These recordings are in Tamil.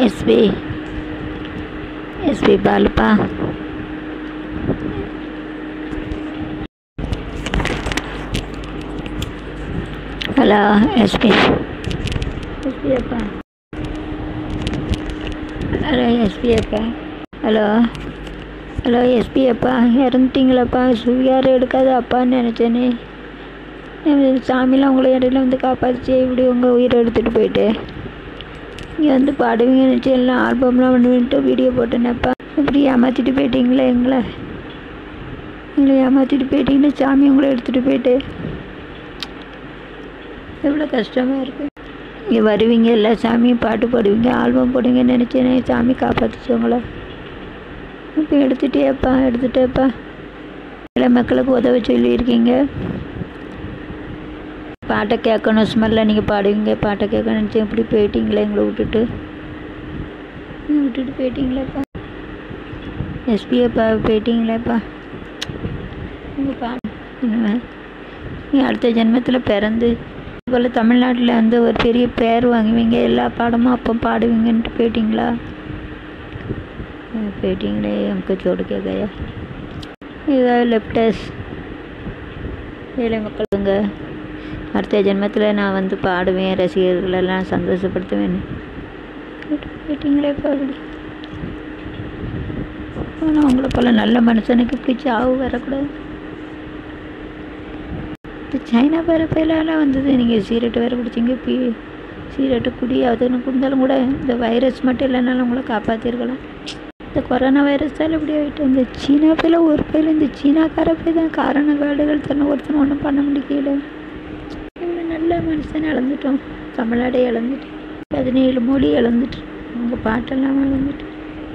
எஸ்பி எஸ்பி பாலுப்பா ஹலோ எஸ்பி எஸ்பி அப்பா ஹலோ எஸ்பி அப்பா ஹலோ ஹலோ எஸ்பி அப்பா இறந்துட்டீங்களாப்பா சுவியார் எடுக்காத அப்பான்னு நினச்சேனே சாமிலாம் உங்களை இடையில வந்து காப்பாற்றிச்சு இப்படி உங்கள் உயிரை எடுத்துகிட்டு போயிட்டு இங்கே வந்து பாடுவீங்க நினச்சி எல்லாம் ஆல்பம்லாம் பண்ணிட்டு வீடியோ போட்டேனேப்பா இப்படி ஏமாற்றிட்டு போயிட்டீங்களே எங்களை எங்களை ஏமாற்றிட்டு போயிட்டீங்களே சாமி உங்களை எடுத்துகிட்டு போயிட்டு எவ்வளோ கஷ்டமாக இருக்குது இங்கே வருவீங்க எல்லா சாமியும் பாட்டு பாடுவீங்க ஆல்பம் போடுவீங்கன்னு நினச்சேனே சாமி காப்பாற்றுச்சு உங்களை இப்போ எடுத்துட்டேப்பா எடுத்துட்டேப்பா எல்லா மக்களுக்கு உதவ சொல்லியிருக்கீங்க பாட்டை கேட்கணும் ஸ்மெல்ல நீங்கள் பாடுவீங்க பாட்டை கேட்க நினச்சி இப்படி போயிட்டீங்களே எங்களை விட்டுட்டு ம், விட்டுட்டு போயிட்டீங்களேப்பா எஸ்பிஏப்பா போயிட்டீங்களேப்பா உங்கள் பா நீ அடுத்த ஜென்மத்தில் பிறந்து போல் தமிழ்நாட்டில் வந்து ஒரு பெரிய பேர் வாங்குவீங்க எல்லா பாடமும் அப்போ பாடுவீங்கன்ட்டு போயிட்டீங்களா ம், போயிட்டீங்களே எனக்கு சோடு கேட்கையா இதோ லெப்டஸ் ஏழை மக்களுங்க அடுத்த ஜென்மத்தில் நான் வந்து பாடுவேன் ரசிகர்களெல்லாம் சந்தோஷப்படுத்துவேன் போயிட்டீங்களே அப்படி ஆனால் உங்களை போல நல்ல மனுஷனுக்கு இப்படி சாவு வரக்கூடாது இந்த சைனா பரப்பையிலாம் வந்தது நீங்கள் சீரட்டு வேறு குடிச்சிங்க பி சீரட்டு குடி அதுன்னு குடிந்தாலும் கூட இந்த வைரஸ் மட்டும் இல்லைனாலும் உங்களை காப்பாற்றிருக்கலாம் இந்த கொரோனா வைரஸால் இப்படி ஆகிட்டு இந்த சீனா பையில ஒரு பையில இந்த சீனாக்கார போய் தான் காரண காடுகள் தன்னை ஒருத்தனை ஒன்றும் பண்ண முடியல இவ்வளோ நல்ல மனுஷன் இழந்துட்டோம் தமிழ்நாடே இழந்துட்டோம் பதினேழு மொழி இழந்துட்டு உங்கள் பாட்டெல்லாம் இழந்துட்டு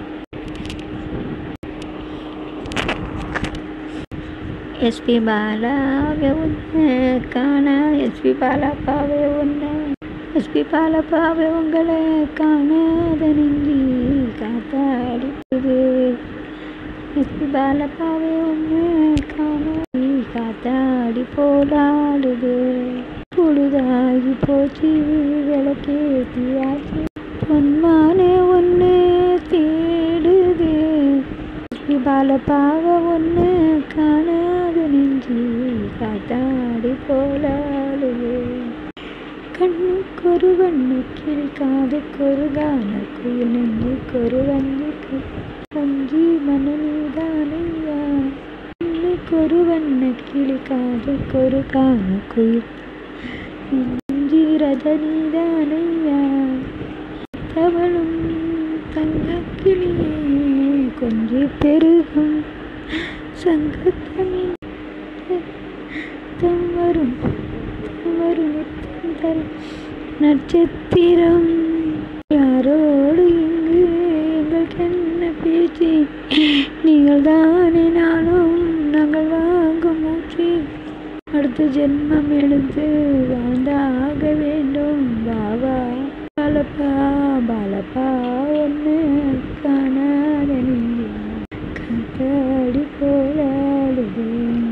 எஸ்பி பாலாவே ஒன்று காண எஸ்பி பாலாப்பாவே ஒன்று எஸ்பி பாலாப்பாவே உங்களை காணாத நெஞ்சி காத்தாடிக்குது எஸ்பி பாலப்பாவே ஒன்று காணாடி காத்தாடி போராடுது பொழுதாகி போச்சு விளக்கேத்தியாச்சு பொன்மானே ஒன்று தேடுது பாலப்பாவ ஒன்று காணாத நெஞ்சி காத்தாடி போலாடுது கண்ணுக்கொரு வண்ணு கிளி காதுக்கொரு கான குயில் நெஞ்சுக்கொரு வஞ்சிக்கு வஞ்சி மனநீதானையா கண்ணுக்கொரு வண்ண கிளி காதுக்கொரு கான குயில் நெஞ்சி ரஜனிதானையா தவளும் தங்கக்கிளியே கொஞ்சி பெருகும் சங்கத்தமிழ் தவறும் தவறும் நித்தம் தரும் நட்சத்திரம் யாரோடு இங்கு எங்களுக்கு என்ன பேச்சு நீங்கள் தானே நாளும் நாங்கள் வாங்கும் மூச்சு அடுத்த ஜென்மம் எடுத்து வாழ்ந்தாக வேண்டும் பாபா பாலப்பா பாலப்பா ஒன்று காணாத நெஞ்சு காத்தாடி போராடுது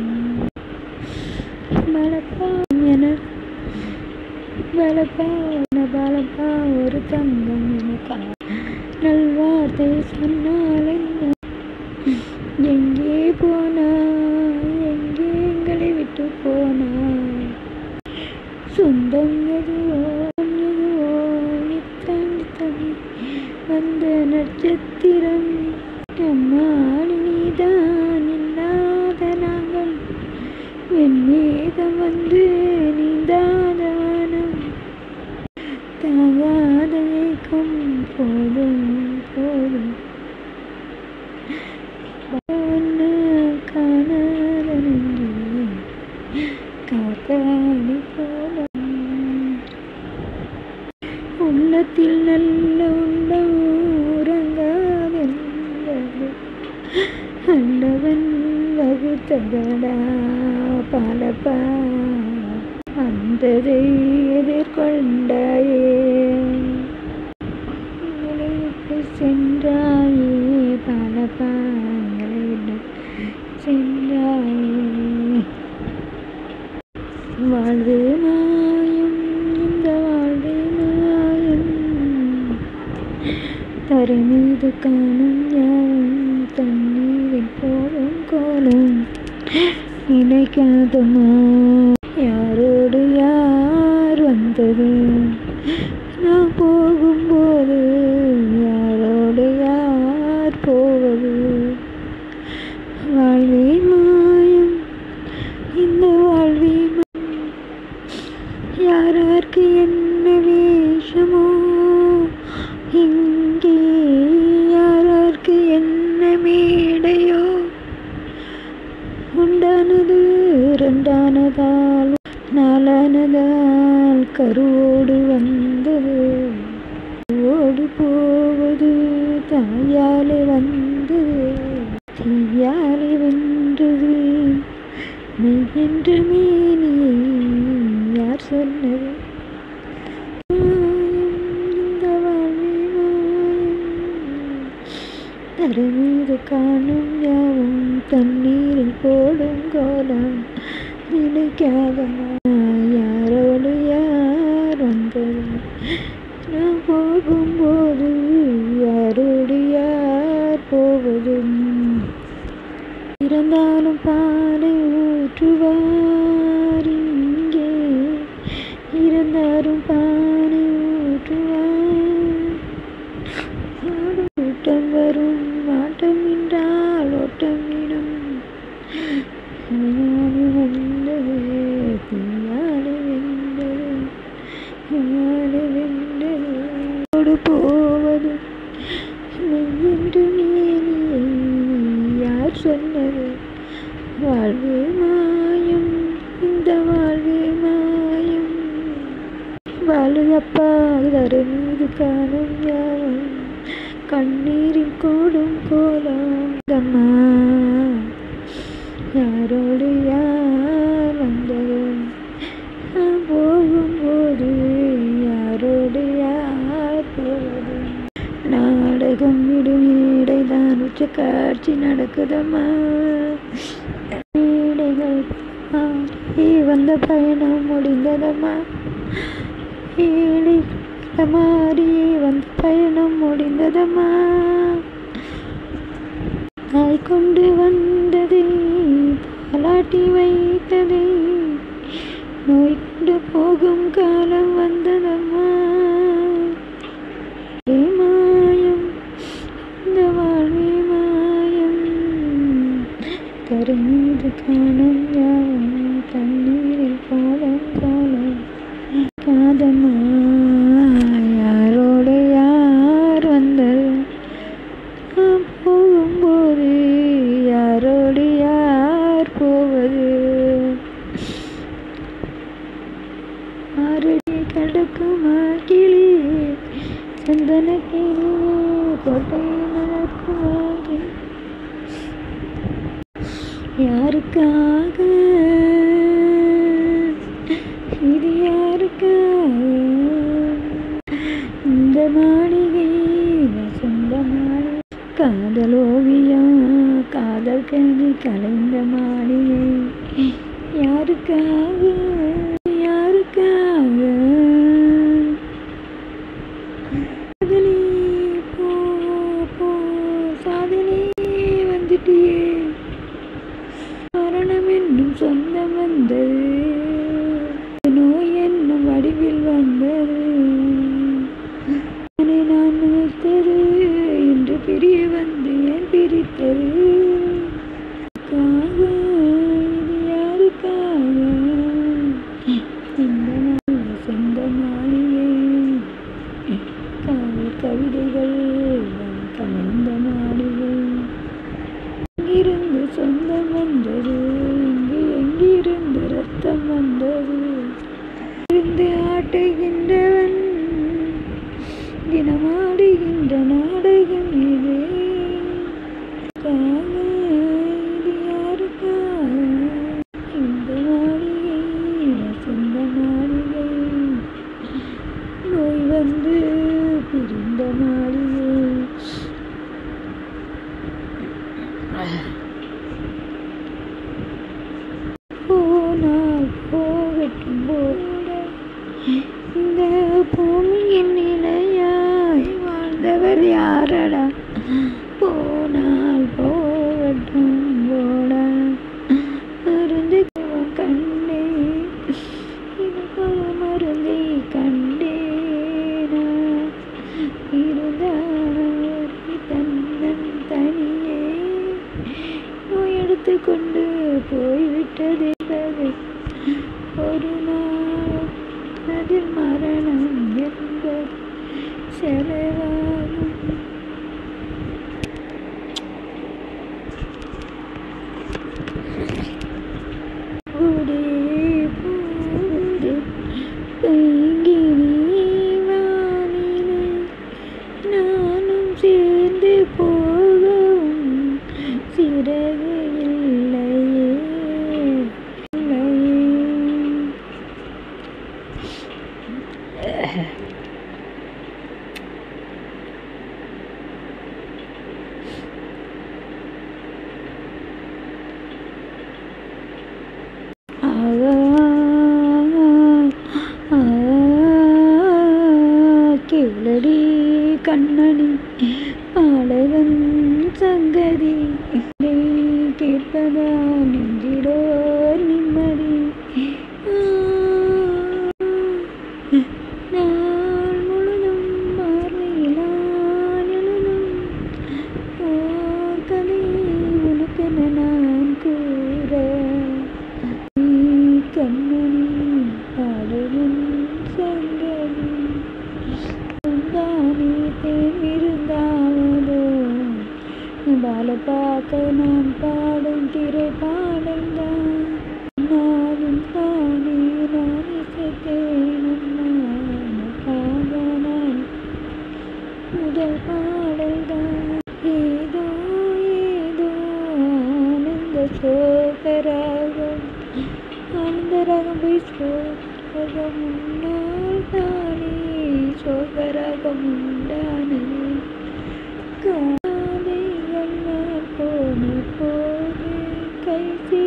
பாலப்பா என பாலப்பா உன்னை பாலப்பா ஒரு தங்கம் எனக்கா நல்வார்த்தை சொன்னால் என்ன எங்கே போனா எங்கே எங்களை விட்டு போனா சொந்தம் எதுவோ எதுவோ நித்தம் நித்தம் வந்த நட்சத்திரம் அம்மாடி நீதான் இல்லாத நாங்கள் என் மீதம் வந்து நீந்தாத வானம் தாங்காத ஏக்கம் போதும் போதும் ஒன்று காணாத நன்றி காத்தாடி போல உள்ளத்தில் நல்ல உள்ளம் உறங்காதென்பது அண்டவன் வகுத்ததடா பாலப்பா அந்ததை எதிர்கொண்டாயே எங்களை விட்டு சென்றாயே பாலப்பா எங்களை விட்டு சென்றாயே வாழ்வு மாயம் இந்த வாழ்வு மாயம் தரை மீது காணும் யாவும் தண்ணீரில் போடும் கோலம் நினைக்காதமா யாரோடு யார் வந்தது நான் போகும்போது யாரோடு யார் போவது வாழ்வே மாயம் இந்த வாழ்வே மாயம் யாராருக்கு என்ன வேஷமோ இங்கே யாராருக்கு என்ன மேடையோ உண்டானது ரெண்டானதால் நாளானதால் கருவோடு வந்தது ஓடு போவது தாயாலே வந்தது தீயாலே வென்றது மெய்யென்ற மேனியை யார் சொன்னது மாயம், இந்த வாழ்வே மாயம். தரை மீது காணும் யாவும் தண்ணீரில் போடும் கோலம் நினைக்காத யாரோடு யார் வந்தது நான் போகும்போது யாரோடு யார் போவது இறந்தாலும் பாலை ஊற்றுவார் இங்கே இறந்தாலும் பாலை ஊற்றுவார் ஆடும் கூட்டம் வரும் ஆட்டம் என்றால் ஓட்டமிடும் யாரு வந்தது தீயாலே வெந்தது யாரு வெந்தது ஓடு போவது மெய்யென்று மேனியை யார் சொன்னது வாழ்வே மாயம் இந்த வாழ்வே மாயம் வாழுதப்பா தரை மீது காணும் யாவும் கண்ணீரில் கூடும் கோலம் அம்மா யாரோடு யார் வந்தது நான் போகும்போது யாரோடு யார் போவது நாடகம் விடும் மேடைதான் உச்ச காட்சி நடக்குதம்மா மேடைகள் மாறி வந்த பயணம் முடிந்ததம்மா ஏழை மாறி வந்த பயணம் முடிந்ததம்மா தாய் கொண்டு வந்ததை பாலாட்டி வைத்ததை நோய் கொண்டு போகும் காலம் வந்ததம்மா ஏ மாயம் இந்த வாழ்வே மாயம் தரை மீது காணும் யாவும் தண்ணீரில் கோலம் கோலம் காதமா யாரோடு யார் வந்தது நான் போகும்போது யாரோடு யார் போவது ஆரடி கடக்குமா கிளி சந்தன கிளி கோட்டை நடக்குமா கிளி யாருக்காக இது யாருக்காக இந்த மாளிகை வசந்த மாளிகை காதல் ஓவியம் காதல் கல்வி கலைந்த மாளிகை யாருக்காக யாருக்காக சாதனி போ போ சாதனி வந்துட்டியே மரணம் என்னும் சொந்தம் வந்தது நோய் என்னும் வடிவில் வந்தது என்னை நான் நினைத்தது இன்று பிரிய வந்து ஏன் பிரித்தது யாருக்காக, இது யாருக்காக இந்த நாள் சொந்த மாளிகை காதல் கவிதைகள் கலைந்த மாளிகை எங்கிருந்து சொந்தம் வந்தது இங்கு எங்கிருந்து ரத்தம் வந்தது இருந்து ஆட்டுகின்றவன் தினமாடுகின்ற நாடகம் இது காக, இது யாருக்காக இந்த மாளிகை வசந்த மாளிகை நோய் வந்து பிரிந்த மாளிகை போனால் போகட்டும் போட இந்த பூமியின் நிலையாய் வாழ்ந்தவர் யாரடா செலவாகும் பூடே பூடே பைங்கினி வானிலே நானும் சேர்ந்து போகவும் சிறகு இல்லையே இல்லையே கேளடி கண்ணனி பாடகன் சங்கதி இதை கேட்பதா நெஞ்சிலோ நிம்மதி ஆ, நாள் முழுதும் பார்வையிலான் எழுதும் ஓர் கதை உனக்கென நான் கூற நீ கண்ணனி பாடகன் சங்கதி தானே தேர்ந்திருந்தாவதோ பால பார்க்க நான் பாடும் திரை பாடல் தான் நானும் தானே நான் இசைத்தேன் உனக்காக நான் முதல் பாடல் தான் ஏதோ ஏதோ ஆனந்த சோகராகம் ஆனந்த ராகம் போய் சோகராகம் முன்னால் தானே சோகராகம் உண்டானது காதைகள் நான் போன போது கைசி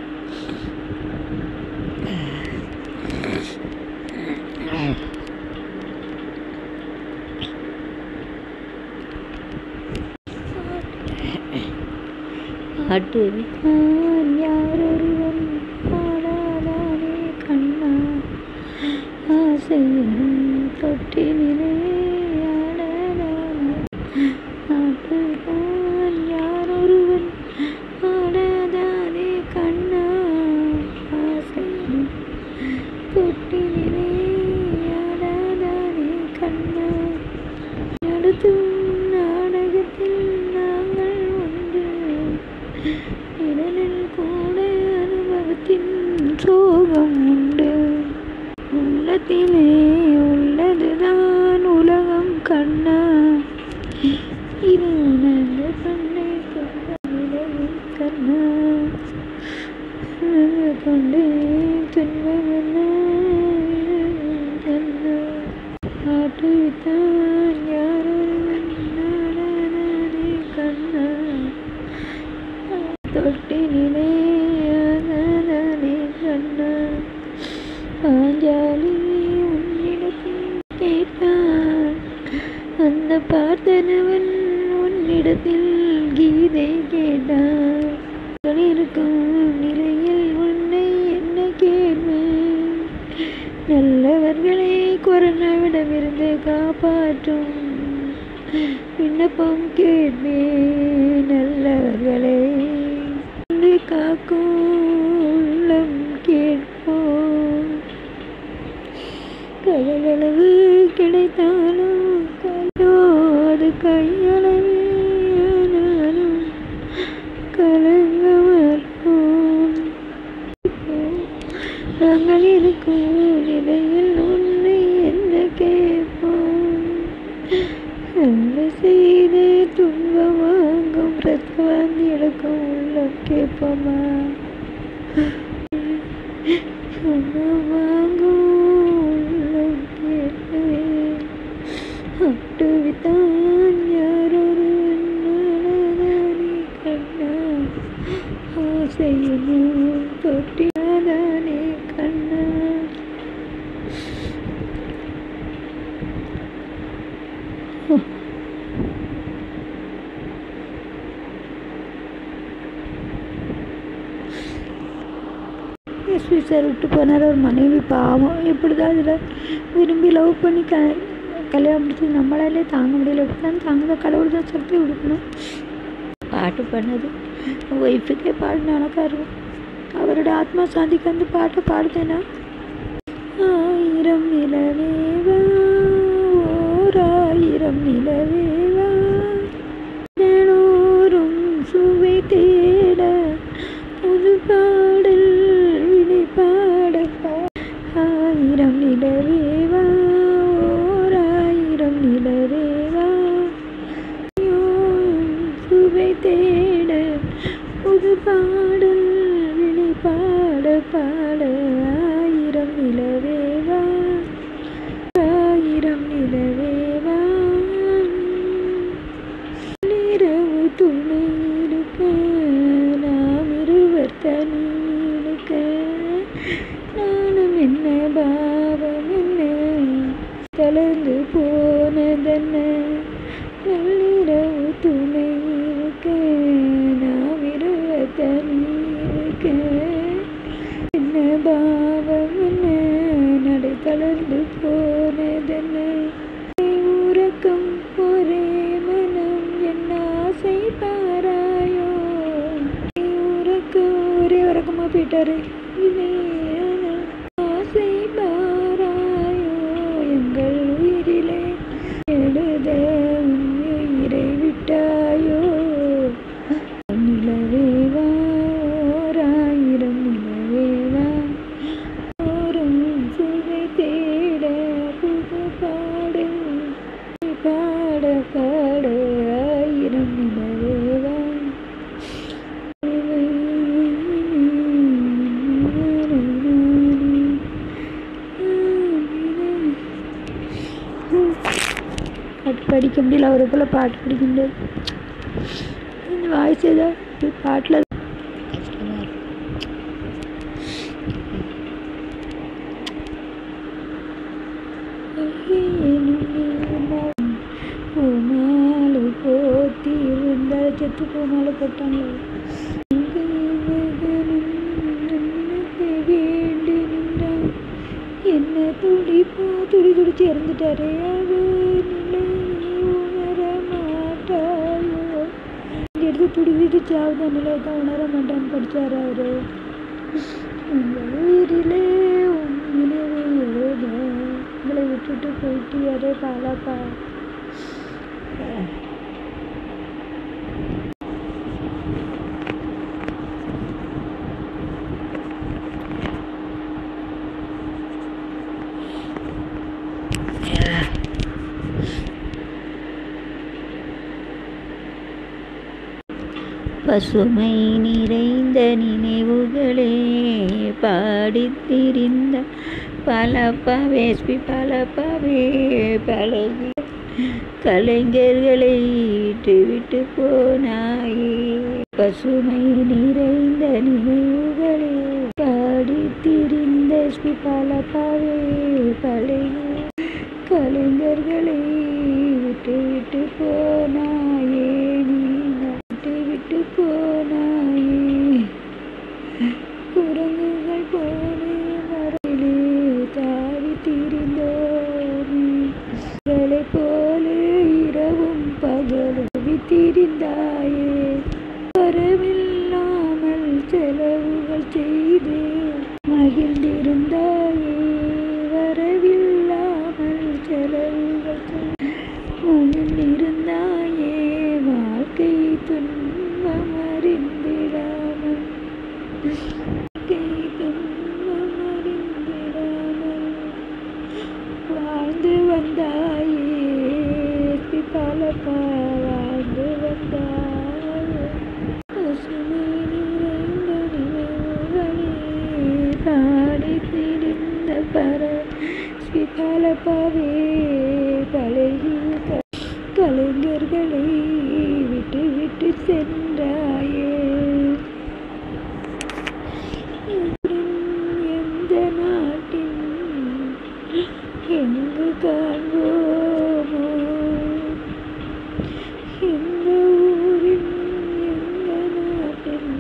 பாட்டு நான் யாரொருவன் பாடாதானே கண்ணா ஆசையின் தொட்டினிலே ஆடாதானே பாட்டு நான் யாரொருவன் பாடாதானே கண்ணா ஆசையின் தொட்டினிலே ஆடாதானே கண்ணா நடத்தும் நாடகத்தில் நாங்கள் ஒன்று இடனில் கூட அனுபவத்தின் சோகம் உண்டு உள்ளத்திலே உள்ளதுதான் உலகம் கண்ணா இது உணர்ந்த கண்ணை விலகும் கண்ணா உணர்ந்து கொண்டே துன்பம் என்ன கண்ணா ஆட்டுவித்தான் யாரொருவன் நாடானே கண்ணா தொட்டினிலே ஆனானே கண்ணா பாஞ்சாலி உன்னிடத்தில் கேட்டான் அந்த பார்த்தனவன் உன்னிடத்தில் கீதை கேட்டான் உங்கள் இருக்கும் நிலையில் உன்னை என்ன கேள்வேன் நல்லவர்களை கொரோனாவிடமிருந்து காப்பாற்றும் விண்ணப்பம் கேட்பே நல்லவர்களை உன்னை காக்கும் உள்ளம் கேட்போம் கடலளவு கிடைத்தாலும் கலோ அது கையளவே ஆனாலும் கலங்க மாட்டோம் நாங்கள் இருக்கும் நிலையில் உன்னை என்ன கேட்போம் அன்பு செய்து துன்பம் வாங்கும் பிரத்வாந்தி எடுக்கும் உள்ளம் கேட்போமா துன்பம் வாங்கும் உள்ளம் கேட்பேன் அட்டுவித்தான் யாரொரு நாளாதானே கண்ணா ஆசையினும் தொட்டியாதானே கண்ணா எஸ்பி சார் விட்டு போனார் ஒரு மனைவி பாவம் இப்படி தான் இதில் விரும்பி லவ் பண்ணி க கல்யாணம் முடிச்சு நம்மளாலே தாங்க முடியல இப்படி தான் தாங்க கடவுள் தான் சக்தி கொடுக்கணும் பாட்டு பண்ணது ஒய்ஃபுக்கே பாடின அழகாக இருக்கும் அவரோட ஆத்மா சாந்திக்கு அந்த பாட்டை பாடுதேனா ஆயிரம் நிலவேவா ஓர் ஆயிரம் நிலவேவா தினோறும் சுவை தேட புது பாடல் வினை பாட ஆயிரம் நிலவேவா ஓர் ஆயிரம் நிலவேவா சுவை தேட புது பாடல் வினை பாட பாட ஆயிரம் நிலவேவா ஆயிரம் நிலவேவா இரவு துணை இருக்க நாம் இருவர் தனி இருக்க நானும் என்ன பாவம் என்ன கலந்து போனதென்ன நள்ளிரவு துணை இருக்க நாம் இருவர் தனி இருக்க என்ன பாவம் என்ன நடை தளர்ந்து போனதென்ன உறக்கம் ஒரே மனம் என்ன ஆசை பாராயோ உறக்க ஒரே உறக்கமா போயிட்டாரு இணையான ஆசை பாராயோ எங்கள் உயிரிலே எழுத உன் உயிரை விட்டாயோ நிலவேவா ஓர் ஆயிரம் நிலவேவா ஓரும் சுவை தேட புது பாடல் பாட பாட ஆயிரம் நிலவேவா பாட்டு படிக்க முடியல அவரை போல் பாட்டு படிக்க முடியாது இந்த வாய்ஸ் ஏதோ பாட்டில் கஷ்டமாக இருக்கு பூமாலை போத்தி இருந்தால் செத்து பூமாலை போட்டாங்க வேண்டி நின்றான் என்ன துடிப்பா துடி துடிச்சு இறந்துட்டாரே அது நிலை உணர மாட்டாயோ இந்த இடத்துல துடி துடிச்சு ஆகுத நிலை தான் உணர மாட்டான்னு படிச்சாரு அவரு உங்கள் உயிரிலே உன் நினைவை எழுத உங்களை விட்டுட்டு போயிட்டு யாரே பாலாப்பா பசுமை நிறைந்த நினைவுகளே பாடித்திரிந்த பலப்பவே ஸ்பி பலப்பவே பழகி கலைஞர்களை விட்டு விட்டு போனாயே பசுமை நிறைந்த நினைவுகளே பாடித்திரிந்த ஸ்பி பலப்பவே பழகி கலைஞர்களை விட்டு விட்டு போனாயே நீ விட்டு விட்டு போனாயே குரங்குகள் போனே மரத்திலே தாவி திரிந்தோமே களை போல இரவும் பகலும் வித்திரிந்தாயே வரவில்லாமல் செலவுகள் செய்து மகிழ்ந்திருந்தாயே வரவில்லாமல் செலவுகள் செய்து மகிழ்ந்திருந்தாயே வாழ்க்கை துன்பம் அறிந்திடாமல் வாழ்க்கை துன்பம் அறிந்திடாமல் வாழ்ந்து வந்தாயே பலப்பா வாழ்ந்து வந்தாயே பசுமை நிறைந்த நினைவுகளே பாடி திரிந்த பர பலப்பாவே பழகிய க- கலைஞர்களை விட்டு விட்டு சென்றாயே எந்த நாட்டின் எங்கு காண்போமோ எந்த ஊரின் எந்த நாட்டின்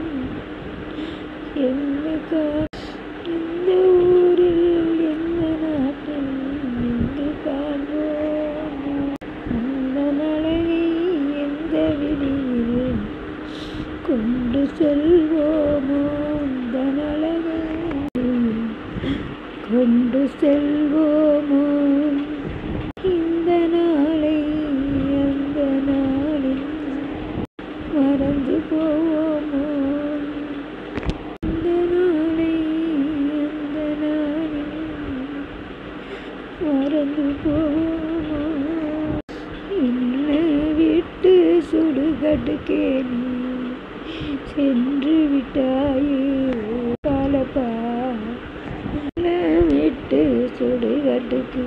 எங்கு கா எந்த ஊரில் எந்த நாட்டில் எங்கு காண்போமோ அந்த நலனை எந்த விதியில் கொண்டு செல்வோமோ அந்த நலனை கொண்டு செல்வோமோ இந்த நாளை சுடுகாட்டுக்கே நீ சென்று விட்டாயே பாலப்பா உன்னை விட்டு சுடுகாட்டுக்கு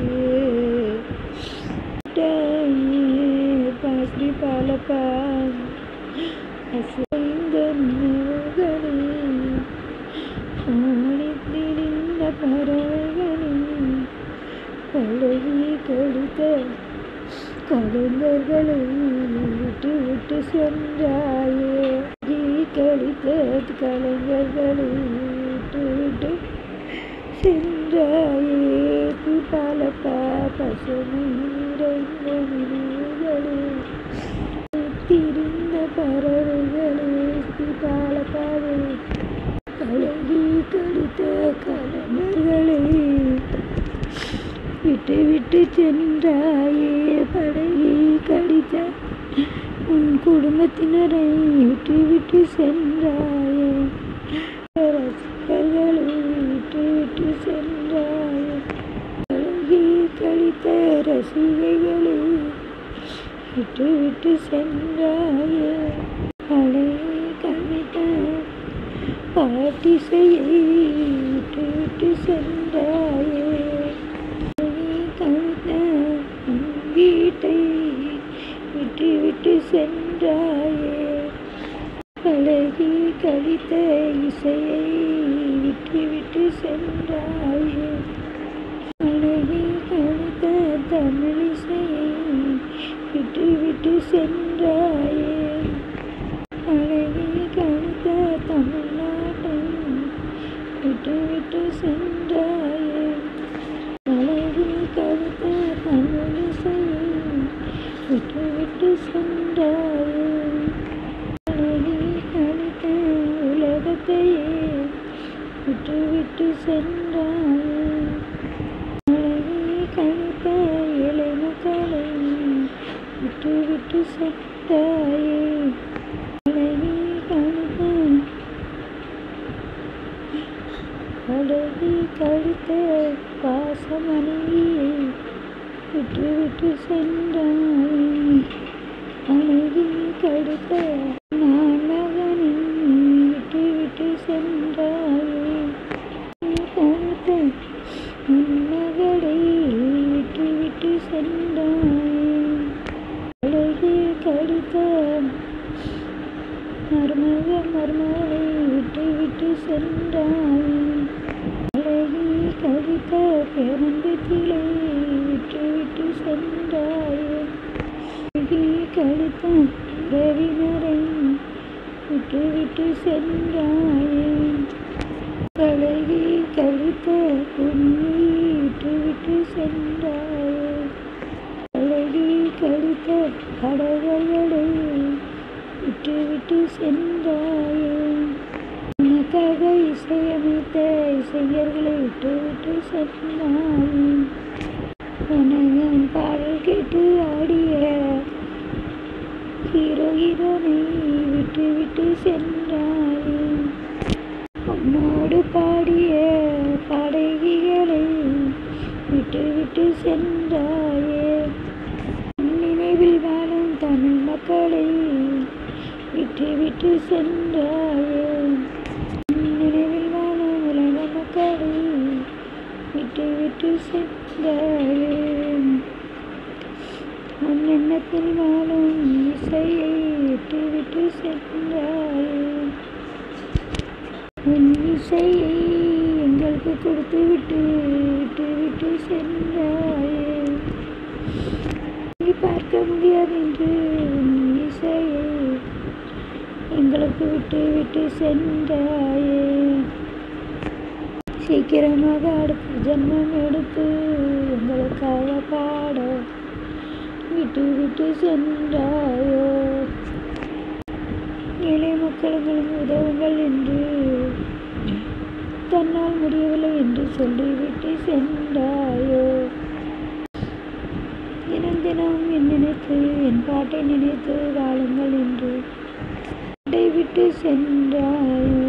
விட்டாயே பாஸ்ரி பாலப்பா அசைந்த நினைவுகளே ஆடித்திரிந்த பறவைகளே பழகி கழித்த கலைஞர்களை விட்டு விட்டு சென்றாயே நீ கழித்த கலைஞர்களை விட்டு விட்டு சென்றாயே பாலப்பா பசுமை நிறைந்த நினைவுகளே திரிந்த பறவைகளே பாலப்பாவே அழகி கடித்த கலைஞர்களை விட்டு விட்டு சென்றாயே படகி கடித்த உன் குடும்பத்தினரை விட்டு விட்டு சென்றாயே ரசிகர்களை விட்டு விட்டு சென்றாயே பழகி கடித்த ரசிகைகளை விட்டு விட்டு சென்றாயே பழைய கவித பாட்டிசையை விட்டு விட்டு சென்றாயே பழைய கவித உன் வீட்டை விட்டு விட்டு சென்றாயே பழகி கழித்த இசையை விட்டு விட்டு சென்றாயே அழகி கழித்த தமிழிசையை விட்டு விட்டு சென்றாயே அழகி கழித்த தமிழ்நாட்டை விட்டு விட்டு சென்றாயே அழகி கழித்த தமிழிசையை விட்டு விட்டு சென்றாயே அழகி கழித்த உலகத்தையே விட்டு விட்டு சென்றாயே அழகி கழித்த இளை மக்களை விட்டு விட்டு சென்றாயே அழகி கழித்த அழகி கழித்த பாசமனையை விட்டு விட்டு சென்றாயே அழகி கழித்த நான் மகனை விட்டு விட்டு சென்றாயே கழித்த உன் மகளை விட்டு விட்டு சென்றாயே அழகி கழித்த மருமக மருமகளை விட்டு விட்டு சென்றாயே அழகி கழித்த பேரன்பத்திலே விட்டு விட்டு சென்றாயே அழகி கழித்த உறவினரை விட்டு விட்டு சென்றாயே அழகி கழித்த துணியை விட்டு விட்டு சென்றாயே அழகி கழித்த கடவுள்களை விட்டு விட்டு சென்றாயே உனக்காக இசையமைத்த இசையர்களை விட்டு விட்டு சென்றாயே உனகன் பாடல் கேட்டு ஆடிய ஹீரோ ஹீரோனை விட்டு விட்டு சென்றாயே உன்னோடு பாடிய பாடகிகளை விட்டு விட்டு சென்றாயே உன் நினைவில் வாழும் தமிழ் மக்களை விட்டு விட்டு சென்றாயே உன் நினைவில் வாழும் உலக மக்களை விட்டு விட்டு சென்றாயே உன் எண்ணத்தில் வாழும் இசையை விட்டு விட்டு சென்றாயே உன் இசையை எங்களுக்கு கொடுத்து விட்டு விட்டு விட்டு சென்றாயே நீ பார்க்க முடியாது என்று உன் இசையை எங்களுக்கு விட்டு விட்டு சென்றாயே சீக்கிரமாக அடுத்த ஜென்மம் எடுத்து எங்களுக்காக பாட விட்டு விட்டு சென்றாயோ ஏழை மக்களுங்களுக்கு உதவுங்கள் என்று தன்னால் முடியவில்லை என்று சொல்லிவிட்டு சென்றாயோ தினம் தினம் என் நினைத்து என் பாட்டை நினைத்து வாழுங்கள் என்று பாட்டை விட்டு சென்றாயோ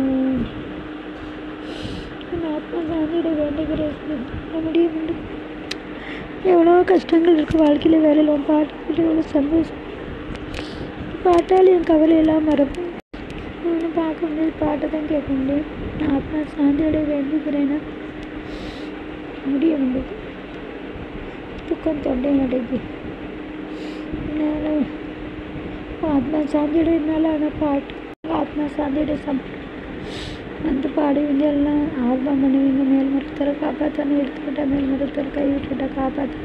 என் ஆத்மா சாந்தியிட வேண்டுகிறேன் பண்ண முடியும் என்று எவ்வளோ கஷ்டங்கள் இருக்குது வாழ்க்கையில் வேலையில் ஒரு பாட்டு கேட்டு எவ்வளோ சந்தோஷம் பாட்டால் என் கவலை எல்லாம் மறப்பேன் ஒன்றும் பார்க்க முடியாது பாட்டை தான் கேட்க முடியும் நான் ஆத்மா சாந்தியோட வேண்டிக்கிறேன்னா முடிய முடியுது துக்கம் தொண்டை நடைக்கு என்னால் ஆத்மா சாந்தியோட என்னால் ஆனால் பாட்டு ஆத்மா சாந்தியோட சம் வந்து பாடுவீங்க எல்லாம் ஆர்வம் பண்ணுவீங்க மேல் மருத்துவரை காப்பாற்றணும் எடுத்துக்கிட்டா மேல் மருத்துவர் கை விட்டுக்கிட்டா காப்பாற்ற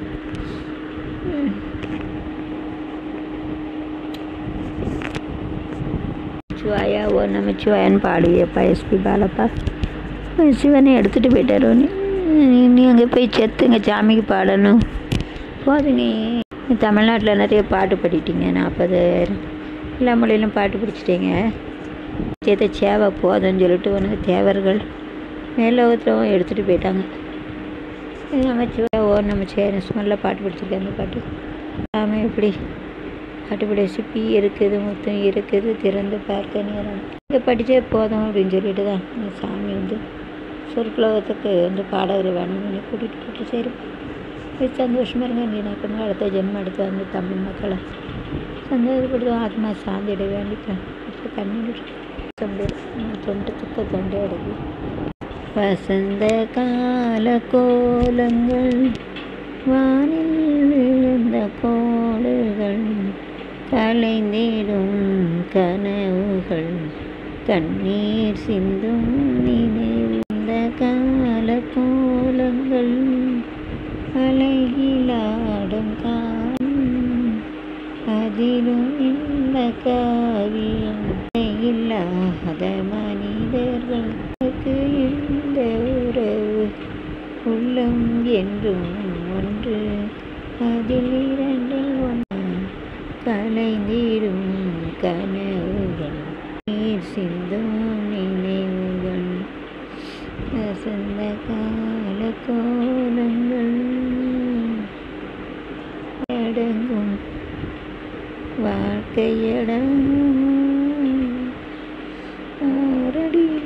சிவாயா ஓ நம்ம சிவாயான்னு பாடுவியப்பா எஸ்பி பாலப்பா சிவனை எடுத்துகிட்டு போயிட்டாரு நீ நீ அங்கே போய் செத்துங்க சாமிக்கு பாடணும் போது நீ தமிழ்நாட்டில் நிறைய பாட்டு படிட்டீங்க நாற்பதாயிரம் எல்லா மொழியிலும் பாட்டு படிச்சிட்டீங்க சேத்த சேவை போதும்னு சொல்லிட்டு உனக்கு தேவர்கள் மேலோகத்தில் எடுத்துகிட்டு போயிட்டாங்க நம்ம சிவா ஓ நம்ம சேர ஸ்மெல்ல பாட்டு படிச்சிருக்காங்க பாட்டு எல்லாமே எப்படி பாட்டுப்படி சிப்பி இருக்குது முத்தம் இருக்குது திறந்து பார்க்க நேரம் இங்கே படித்தே போதும் அப்படின்னு சொல்லிட்டு தான் இந்த சாமி வந்து சொற்குலகத்துக்கு வந்து பாடகர் வேணும்னு கூட்டிகிட்டு போட்டு சரி போய் சந்தோஷமாக இருங்க நீ நான் அடுத்த ஜென்மம் எடுத்து வந்து தமிழ் மக்களை சந்தோஷப்படுத்தும் ஆத்மா சாந்தியிட வேண்டிப்பேன் கண்ணீர் தொண்டு தொண்டு துக்க தொண்டை எடுக்கு வசந்த கால கோலங்கள் வானில் விழுந்த கோடுகள் கலைந்திடும் கனவுகள் கண்ணீர் சிந்தும் நினைந்த கால கோலங்கள் அலையிலாடும் காலம் அதிலும் இந்த காவியம் இல்லாத மனிதர்களுக்கு இந்த உறவு உள்ளம் என்றும் ஒன்று அதில் இரண்டில் ஒன்று கலைந்திடும் கனவுகள் நீர் சிந்தும் நினைவுகள் வசந்த கால கோலங்கள் அடங்கும் வாழ்க்கையடம் ஆரடி